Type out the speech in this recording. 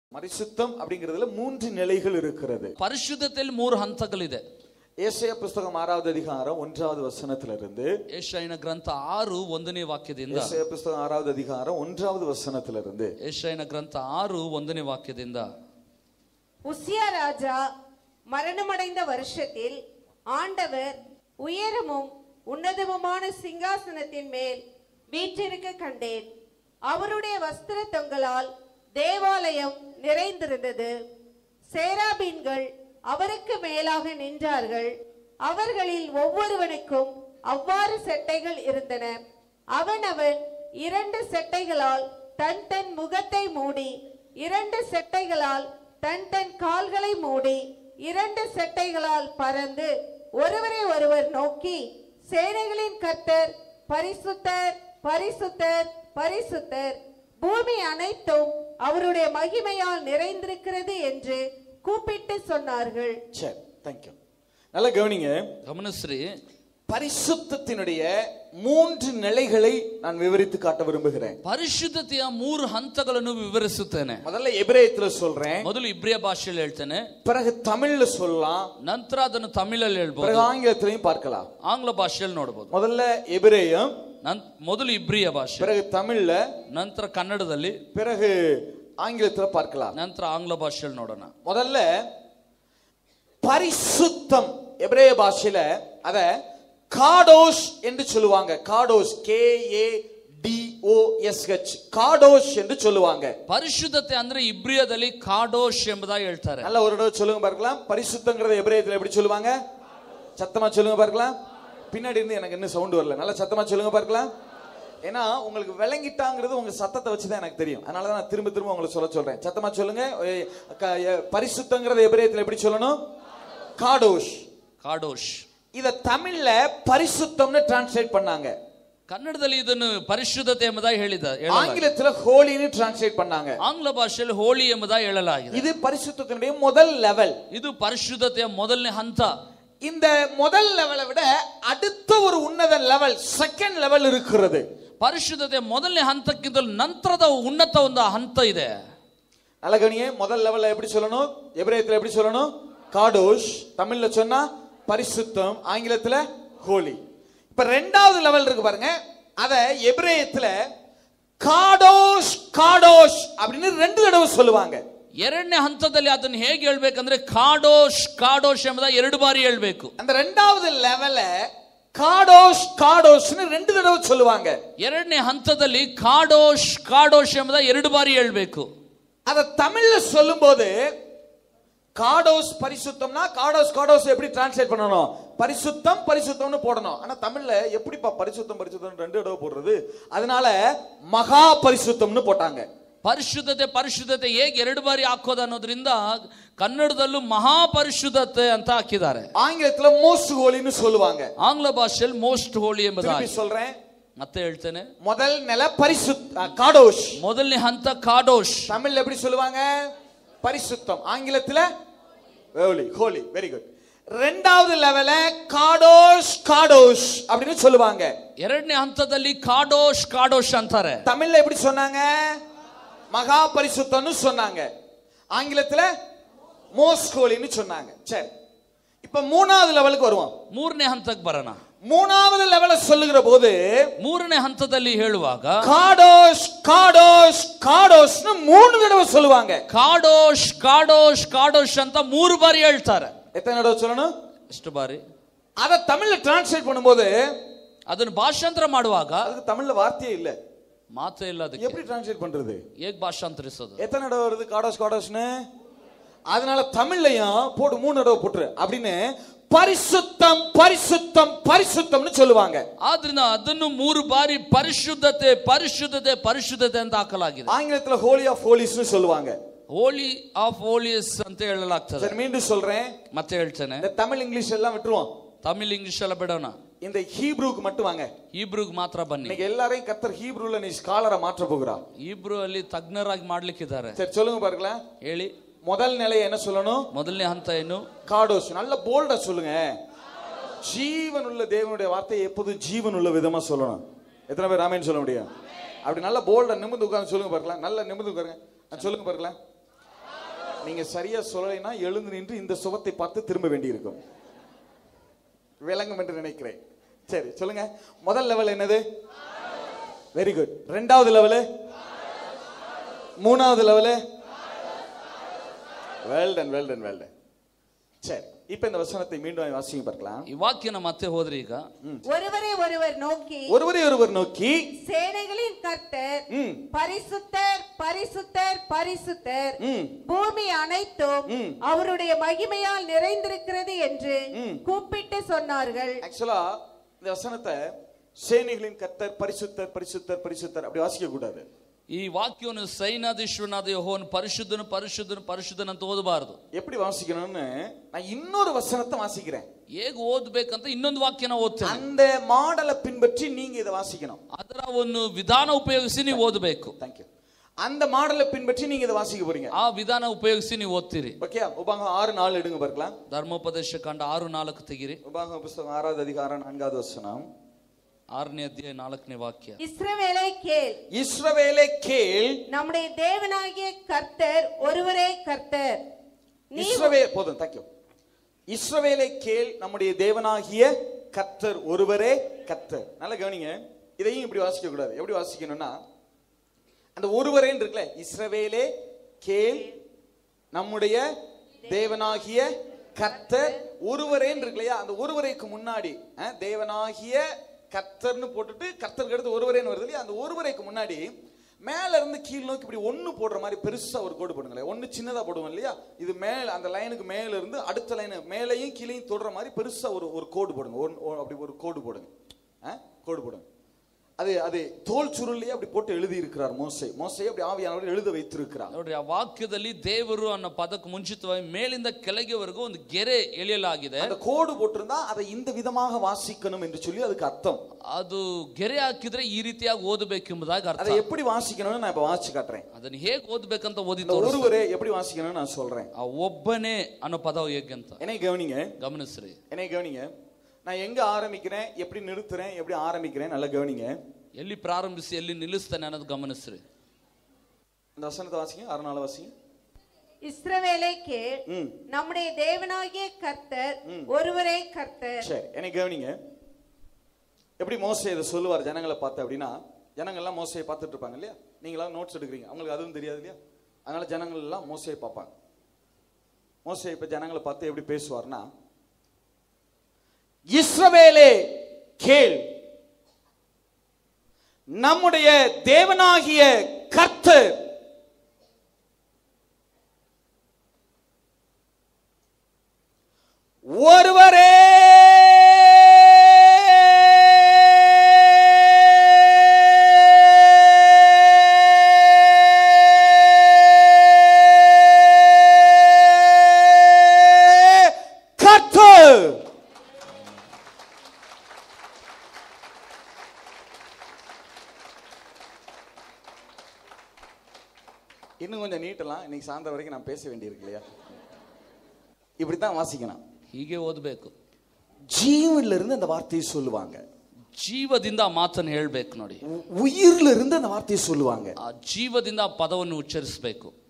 பரிசுத்தம் அப்படிங்கிறதுல மூன்று நிலைகள் இருக்கிறது ಪರಿಶುದ್ಧತೆಯಲ್ಲಿ ಮೂರು ಹಂತಗಳಿದೆ ஏசாயா புஸ்தகம் ஆறாவது அதிகாரம் ஒன்றாவது வசனத்துல இருந்து ಏಷಾಯನ ಗ್ರಂಥ ಆರು ಒಂದನೇ ವಾಕ್ಯದಿಂದ ஏசாயா புஸ்தகம் ஆறாவது அதிகாரம் ஒன்றாவது வசனத்துல இருந்து ಏಷಾಯನ ಗ್ರಂಥ ಆರು ಒಂದನೇ ವಾಕ್ಯದಿಂದ உசியா ராஜா மரணமடைந்த வருஷத்தில் ஆண்டவர் உயரமும் உன்னதமுமான சிங்காசனத்தின் மேல் வீற்றிருக்க கண்டேன் அவருடைய வஸ்திர தொங்கலால் தேவாலயம் நிறைந்திருந்தது சேராபீன்கள் அவருக்கு மேலாக நின்றார்கள் அவர்களில் ஒவ்வொருவனுக்கும் அவ்வாறு செட்டைகள் இருந்தன அவனவன் இரண்டு செட்டைகளால் தன் தன் முகத்தை மூடி இரண்டு செட்டைகளால் தன் தன் கால்களை மூடி இரண்டு செட்டைகளால் பறந்து ஒருவரை ஒருவர் நோக்கி சேனைகளின் கர்த்தர் பரிசுத்தர் பரிசுத்தர் பரிசுத்தர் பூமி அனைத்தும் அவருடைய மகிமையால் நிறைந்திருக்கிறது என்று கூப்பிட்டு சொன்னார்கள் சரி தேங்க்யூ நல்லா கவனிங்க ಗಮನಿಸ್ರಿ பரிசுத்தத்தினுடைய மூன்று நிலைகளை நான் விவரித்து காட்ட விரும்புகிறேன் ಪರಿಶುದ್ಧತೆಯ ಮೂರು ಹಂತಗಳನ್ನು ವಿವರಿಸುತ್ತೇನೆ முதல்ல எபிரேயத்துல சொல்றேன் ಮೊದಲು ಇಬ್ರಿಯ ಭಾಷೆಯಲ್ಲಿ ಹೇಳ್ತೇನೆ பிறகு தமிழ்ல சொல்லலாம் ನಂತರ ಅದನ್ನು ತಮಿಳಲ್ಲಿ ಹೇಳ್ಬೋದು பிறகு ஆங்கிலத்திலையும் பார்க்கலாம் ಆಂಗ್ಲ ಭಾಷೆಯಲ್ಲಿ ನೋಡಬಹುದು முதல்ல எபிரேயம் ನನ್ ಮೊದಲು ಇಬ್ರಿಯ ಭಾಷೆ பிறகு தமிழ்ல ನಂತರ ಕನ್ನಡದಲ್ಲಿ பிறகு ஆங்கிலத்துல பார்க்கலாம் ನಂತರ ಆಂಗ್ಲ ಭಾಷೆಯಲ್ಲಿ ನೋಡೋಣ முதல்ல பரிசுத்தம் எபிரேய பாஷையில அத காடோஷ் என்று சொல்லுவாங்க காடோஷ் K A D O S H காடோஷ் என்று சொல்லுவாங்க ಪರಿಶುದ್ಧತೆ ಅಂದ್ರೆ ಇಬ್ರಿಯದಲ್ಲಿ ಕಾಡೋಶ್ ಎಂಬುದಾಗಿ ಹೇಳ್ತಾರೆ நல்ல ஒரு தடவை சொல்லுங்க பார்க்கலாம் பரிசுத்தங்கிறத எபிரேயத்துல எப்படி சொல்லுவாங்க சத்தமா சொல்லுங்க பார்க்கலாம் பின்னாடி இருந்து எனக்கு இன்னும் சவுண்ட் வரல நல்லா சத்தமா சொல்லுங்க பார்க்கலாம் ஏன்னா உங்களுக்கு விளங்கிட்டாங்கிறது உங்க சத்தத்தை வச்சு தான் எனக்கு தெரியும் அதனால தான் நான் திரும்ப திரும்ப உங்களுக்கு சொல்ல சொல்றேன் சத்தமா சொல்லுங்க ஏ, க- ஏ, பரிசுத்தங்கிறத எபிரேயத்துல எப்படி சொல்லணும் காடோஷ் ಕಾಡೋಶ್ இத தமிழ்ல பரிசுத்தம்னு டிரான்ஸ்லேட் பண்ணாங்க ಕನ್ನಡದಲ್ಲಿ ಇದನ್ನು ಪರಿಶುದ್ಧತೆ ಎಂಬುದಾಗಿ ಹೇಳಿದ ಹೇಳಲಾಗಿದೆ. ஆங்கிலத்துல ஹோலின்னு டிரான்ஸ்லேட் பண்ணாங்க ಆಂಗ್ಲ ಭಾಷೆಯಲ್ಲಿ ಹೋಳಿ ಎಂಬುದಾಗಿ ಹೇಳಲಾಗಿದೆ இது பரிசுத்தத்தினுடைய முதல் லெவல் ಇದು ಪರಿಶುದ್ಧತೆಯ ಮೊದಲನೇ ಹಂತ இந்த முதல் லெவலை விட அடுத்த ஒரு உன்னத லெவல் செகண்ட் லெவல் இருக்கிறது ಪರಿಶುದ್ಧತೆ ಮೊದಲನೇ ಹಂತಕ್ಕಿಂತ ನಂತರದ ಉನ್ನತ ಒಂದು ಹಂತ ಇದೆ நல்ல கவனியே முதல் லெவல்ல எப்படி சொல்லணும் எபிரேயத்துல எப்படி சொல்லணும் காடோஷ் தமிழ்ல சொன்னா பரிசுத்தம் ஆங்கிலத்துல ஹோலி இப்ப ரெண்டாவது லெவல் இருக்கு பாருங்க அத எபிரேயத்துல காடோஷ் காடோஷ் அப்படின்னு ரெண்டு தடவை சொல்லுவாங்க ಎರಡನೇ ಹಂತದಲ್ಲಿ ಅದನ್ನು ಹೇಗೆ ಹೇಳ್ಬೇಕಂದ್ರೆ ಕಾಡೋಶ್ ಕಾಡೋಶ್ ಎಂಬುದಾಗಿ ಎರಡು ಬಾರಿ ಹೇಳ್ಬೇಕು அந்த ரெண்டாவது லெவல காடோஷ் காடோஷ்னு ரெண்டு தடவை சொல்லுவாங்க ಎರಡನೇ ಹಂತದಲ್ಲಿ ಕಾಡೋಶ್ ಕಾಡೋಶ್ ಎಂಬುದಾಗಿ ಎರಡು ಬಾರಿ ಹೇಳ್ಬೇಕು அத தமிழ்ல சொல்லும்போது காடோஸ் பரிசுத்தம்னா காடோஸ் காடோஸ் எப்படி டிரான்ஸ்லேட் பண்ணணும் பரிசுத்தம் பரிசுத்தம்னு போடணும் ஆனா தமிழ்ல எப்படிப்பா பரிசுத்தம் பரிசுத்தம் ரெண்டு தடவை போடுறது அதனால மகா பரிசுத்தம்னு போட்டாங்க ಪರಿಶುದ್ಧತೆ ಪರಿಶುದ್ಧತೆ ಹೇಗೆ ಎರಡು ಬಾರಿ ಹಾಕೋದು ಅನ್ನೋದ್ರಿಂದ ಕನ್ನಡದಲ್ಲೂ ಮಹಾಪರಿಶುದ್ಧತೆ ಅಂತ ಹಾಕಿದ್ದಾರೆ ஆங்கிலத்துல மோஸ்ட் ஹோலின்னு சொல்லுவாங்க ಆಂಗ್ಲ ಭಾಷೆಯಲ್ಲಿ ಮೋಸ್ಟ್ ಹೋಳಿ திருப்பி ಎಂಬುದಾಗಿ சொல்றேன் ಮತ್ತೆ ಹೇಳ್ತೇನೆ முதல் நில பரிசுத் காடோஷ் ಮೊದಲನೇ ಹಂತ ಕಾಡೋಶ್ தமிழ்ல எப்படி சொல்லுவாங்க பரிசுத்தம் ஆங்கிலத்துல ஹோலி ஹோலி வெரி குட் ரெண்டாவது லெவல காடோஷ் காடோஷ் அப்படின்னு சொல்லுவாங்க ಎರಡನೇ ಹಂತದಲ್ಲಿ ಕಾಡೋಶ್ ಕಾಡೋಶ್ ಅಂತಾರೆ தமிழ்ல எப்படி சொன்னாங்க மகா பரிசுத்தம்னு சொன்னாங்க ஆங்கிலத்துல மோஸ்ட் ஹோலின்னு சொன்னாங்க சரி இப்ப மூணாவது லெவலுக்கு வருவோம் ಮೂರನೇ ಹಂತಕ್ಕೆ ಬರೋಣ மூணாவது லெவல சொல்லுகிற போது ಮೂರನೇ ಹಂತದಲ್ಲಿ ಹೇಳುವಾಗ காடோஷ் காடோஷ் காடோஷ்னு மூணு தடவை சொல்லுவாங்க ಕಾಡೋಶ್ ಕಾಡೋಶ್ ಕಾಡೋಶ್ ಅಂತ ಮೂರು ಬಾರಿ ಹೇಳ್ತಾರೆ எத்தனை தடவை சொல்லணும் ಎಷ್ಟು ಬಾರಿ அதை தமிழ்ல டிரான்ஸ்லேட் பண்ணும்போது ಅದನ್ನು ಭಾಷಾಂತರ ಮಾಡುವಾಗ அதுக்கு தமிழ்ல வார்த்தையே இல்ல ಮಾತೇ ಇಲ್ಲ ಅದಕ್ಕೆ எப்படி டிரான்ஸ்லேட் பண்றது ಹೇಗ್ ಭಾಷಾಂತರಿಸೋದು எத்தனை தடவை வருது காடோஸ் காடோஸ்னு அதனால தமிழ்லயும் போட்டு மூணு தடவை போட்டுரு அப்படின்னு பரிசுத்தம் பரிசுத்தம் பரிசுத்தம்னு சொல்லுவாங்க ಆದ್ರಿಂದ ಅದನ್ನು ಮೂರು ಬಾರಿ ಪರಿಶುದ್ಧತೆ ಪರಿಶುದ್ಧತೆ ಪರಿಶುದ್ಧತೆ ಅಂತ ಹಾಕಲಾಗಿದೆ ஆங்கிலத்துல ஹோலி ஆஃப் ஹோலிஸ்னு சொல்லுவாங்க ಹೋಲಿ ಆಫ್ ಹೋಲಿಯಸ್ ಅಂತ ಹೇಳಲಾಗ್ತದೆ சரி மீண்டும் சொல்றேன் ಮತ್ತೆ ಹೇಳ್ತೇನೆ இந்த தமிழ் இங்கிலீஷ் எல்லாம் விட்டுருவோம் ತಮಿಳ್ ಇಂಗ್ಲಿಷ್ ಎಲ್ಲ ಬಿಡೋಣ இந்த ஹீப்ரூக்கு மட்டும் வாங்க ಇಬ್ರಿಗೆ ಮಾತ್ರ ಬನ್ನಿ இன்னைக்கு எல்லாரையும் கத்தர் ஹீப்ரூல நீ ஸ்காலரை மாற்ற போகிறா ಇಬ್ರು ಅಲ್ಲಿ ತಜ್ಞರಾಗಿ ಮಾಡ್ಲಿಕ್ಕಿದ್ದಾರೆ சரி சொல்லுங்க பாருங்களேன் ಹೇಳಿ முதல் நிலையை என்ன சொல்லணும் ಮೊದಲನೇ ಹಂತ ಏನು காடோஸ் நல்ல போல்டா சொல்லுங்க ஜீவனுள்ள தேவனுடைய வார்த்தையை எப்போதும் ஜீவனுள்ள விதமா சொல்லணும் எத்தனை பேர் ராமேன்னு சொல்ல முடியும் அப்படி நல்ல போல்டா நிமிர்ந்து உட்கார்ந்து சொல்லுங்க பார்க்கலாம் நல்ல நிமிர்ந்து உட்காருங்க ஆ, சொல்லுங்க பார்க்கலாம் நீங்க சரியா சொல்லலைன்னா எழுந்து நின்று இந்த சுகத்தை பார்த்து திரும்ப வேண்டியிருக்கும் விளங்கும் என்று நினைக்கிறேன் சரி சொல்லுங்க முதல் லெவல் என்னது வெரி குட் ரெண்டாவது லெவலு மூணாவது லெவலு வெல்டன் வெல்டன் வெல்டன் சரி இப்ப இந்த வசனத்தை மீண்டும் வாசிங்க பார்க்கலாம் ಈ ವಾಕ್ಯನ ಮತ್ತೆ ಹೋದ್ರೆ ಈಗ ஒருவரை ஒருவர் நோக்கி ஒருவரை ஒருவர் நோக்கி சேனைகளின் கர்த்தர் ம். பரிசுத்தர் பரிசுத்தர் பரிசுத்தர் ம். பூமி அனைத்தும் ம். அவருடைய மகிமையால் நிறைந்திருக்கிறது என்று ம். கூப்பிட்டு சொன்னார்கள் ஆக்சுவலா இந்த வசனத்தை சேனைகளின் கர்த்தர் பரிசுத்தர் பரிசுத்தர் பரிசுத்தர் அப்படி வாசிக்க கூடாது ಈ ವಾಕ್ಯವನ್ನು ಸೈನಾಧೀಶ್ವರನಾದ ಯಹೋವನು ಪರಿಶುದ್ಧನು ಪರಿಶುದ್ಧನು ಪರಿಶುದ್ಧನ ಅಂತ ಓದಬಾರದು எப்படி வாசிக்கணும்னு நான் இன்னொரு வசனத்தை வாசிக்கிறேன் ಹೇಗೆ ಓದ್ಬೇಕಂತ ಇನ್ನೊಂದು ವಾಕ್ಯನ ಓದ್ತೇನೆ அந்த மாடலை பின்பற்றி நீங்க இதை வாசிக்கணும் ಅದರ ಒಂದು ವಿಧಾನ ಉಪಯೋಗಿಸಿ ನೀವು ಓದಬೇಕು தேங்க்யூ அந்த மாடலை பின்பற்றி நீங்க இதை வாசிக்க போறீங்க ಆ ವಿಧಾನ ಉಪಯೋಗಿಸಿ ನೀವು ಓದ್ತೀರಿ ஓகே உபாகம் ஆறு நாலு எடுங்க பார்க்கலாம் ಧರ್ಮೋಪದೇಶ ಕಂಡ ಆರು ನಾಲ್ಕು ತೆಗಿರಿ உபாகம் புஸ்தகம் ஆறாவது அதிகாரம் நான்காவது வசனம் ಆರನೇ ಅಧ್ಯಾಯ ನಾಲ್ಕನೇ ವಾಕ್ಯ இஸ்ரவேலை கேள் இஸ்ரவேலே கேள் நம்முடைய தேவனாகிய கர்த்தர் ஒருவரே கர்த்தர் நீ இஸ்ரவே போதும் தேங்க்யூ இஸ்ரவேலை கேள் நம்முடைய தேவனாகிய கர்த்தர் ஒருவரே கர்த்தர் நல்லா கவனிங்க இதையும் இப்படி வாசிக்க கூடாது எப்படி வாசிக்கணும்னா அந்த ஒருவரேன்னு இருக்குல்ல இஸ்ரவேலே கேள் நம்முடைய தேவனாகிய கர்த்தர் ஒருவரேன்னு இருக்கு இல்லையா அந்த ஒருவரைக்கு முன்னாடி அஹ், தேவனாகிய கர்த்தர்னு போட்டுட்டு கர்த்தருக்கு அடுத்து ஒருவரேன்னு வருது இல்லையா அந்த ஒருவரைக்கு முன்னாடி மேல இருந்து கீழ் நோக்கி இப்படி ஒண்ணு போடுற மாதிரி பெருசா ஒரு கோடு போடுங்களேன் ஒண்ணு சின்னதா போடுவோம் இல்லையா இது மேல அந்த லைனுக்கு மேல இருந்து அடுத்த லைன் மேலையும் கீழையும் தொடுற மாதிரி பெருசா ஒரு ஒரு கோடு போடுங்க ஒரு- ஒரு- அப்படி ஒரு கோடு போடுங்க அஹ், கோடு போடுங்க அது அது தோல் சுருள்லயே அப்படி போட்டு எழுதி இருக்கிறார் மோசை மோசை அப்படி ஆவியானவர் எழுத வைத்திருக்கிறார் ನೋಡ್ರಿ ಆ ವಾಕ್ಯದಲ್ಲಿ ದೇವರು ಅನ್ನೋ ಪದಕ್ಕೆ ಮುಂಚಿತವಾಗಿ ಮೇಲಿಂದ ಕೆಳಗೆವರೆಗೂ ಒಂದು ಗೆರೆ ಎಳೆಯಲಾಗಿದೆ அந்த கோடு போட்டிருந்தா அதை இந்த விதமாக வாசிக்கணும் என்று சொல்லி அதுக்கு அர்த்தம் ಅದು ಗೆರೆ ಹಾಕಿದ್ರೆ ಈ ರೀತಿಯಾಗಿ ಓದಬೇಕೆಂಬುದಾಗಿ ಅರ್ಥ அதை எப்படி வாசிக்கணும்னு நான் இப்ப வாசிச்சு காட்டுறேன் ಅದನ್ನ ಹೇಗೆ ಓದ್ಬೇಕಂತ ಓದಿ இந்த ತೋರಿಸ್ತಾರೆ. ஒருவரே எப்படி வாசிக்கணும்னு நான் சொல்றேன் ಆ ಒಬ್ಬನೇ ಅನ್ನೋ ಪದ ಹೇಗೆ ಅಂತ என்னை கவனிங்க ಗಮನಿಸ್ರಿ என்னை கவனிங்க நான் எங்க ஆரம்பிக்கிறேன் எப்படி நிறுத்துறேன் எப்படி ஆரம்பிக்கிறேன் நல்லா கவனிங்க ಎಲ್ಲಿ ಪ್ರಾರಂಭಿಸಿ ಎಲ್ಲಿ ನಿಲ್ಲಿಸ್ತಾನೆ ಅನ್ನೋದು ಗಮನಿಸ್ರಿ இந்த வசனத்தை வாசிங்க ஆறு நாள் வாசிங்க இஸ்ரவேலை கேள் ம் நம்முடைய தேவனாகிய கர்த்தர் ஒருவரே கர்த்தர் சரி என்னை கவனிங்க எப்படி மோசே இதை சொல்லுவார் ஜனங்களை பார்த்து அப்படின்னா ஜனங்கள்லாம் மோசையை பார்த்துட்டு இருப்பாங்க இல்லையா நீங்களாம் நோட்ஸ் எடுக்கிறீங்க அவங்களுக்கு அதுவும் தெரியாது இல்லையா அதனால ஜனங்கள் எல்லாம் மோசையை பார்ப்பாங்க மோசே இப்ப ஜனங்களை பார்த்து எப்படி பேசுவார்னா இஸ்ரவேலே கேள் நம்முடைய தேவனாகிய கர்த்தர் ஒருவரே கர்த்தர் இன்னும் கொஞ்சம் நீட்டலாம் இன்னைக்கு சாயந்தரம் வரைக்கும் நான் பேச வேண்டியிருக்கு இல்லையா இப்படித்தான் வாசிக்கணும் ಹೀಗೆ ಓದಬೇಕು ஜீவன்ல இருந்து அந்த வார்த்தையை சொல்லுவாங்க ಜೀವದಿಂದ ಆ ಮಾತನ್ನು ಹೇಳ್ಬೇಕು ನೋಡಿ உ- உயிர்ல இருந்து அந்த வார்த்தையை சொல்லுவாங்க ಆ ಜೀವದಿಂದ ಆ ಪದವನ್ನು ಉಚ್ಚರಿಸಬೇಕು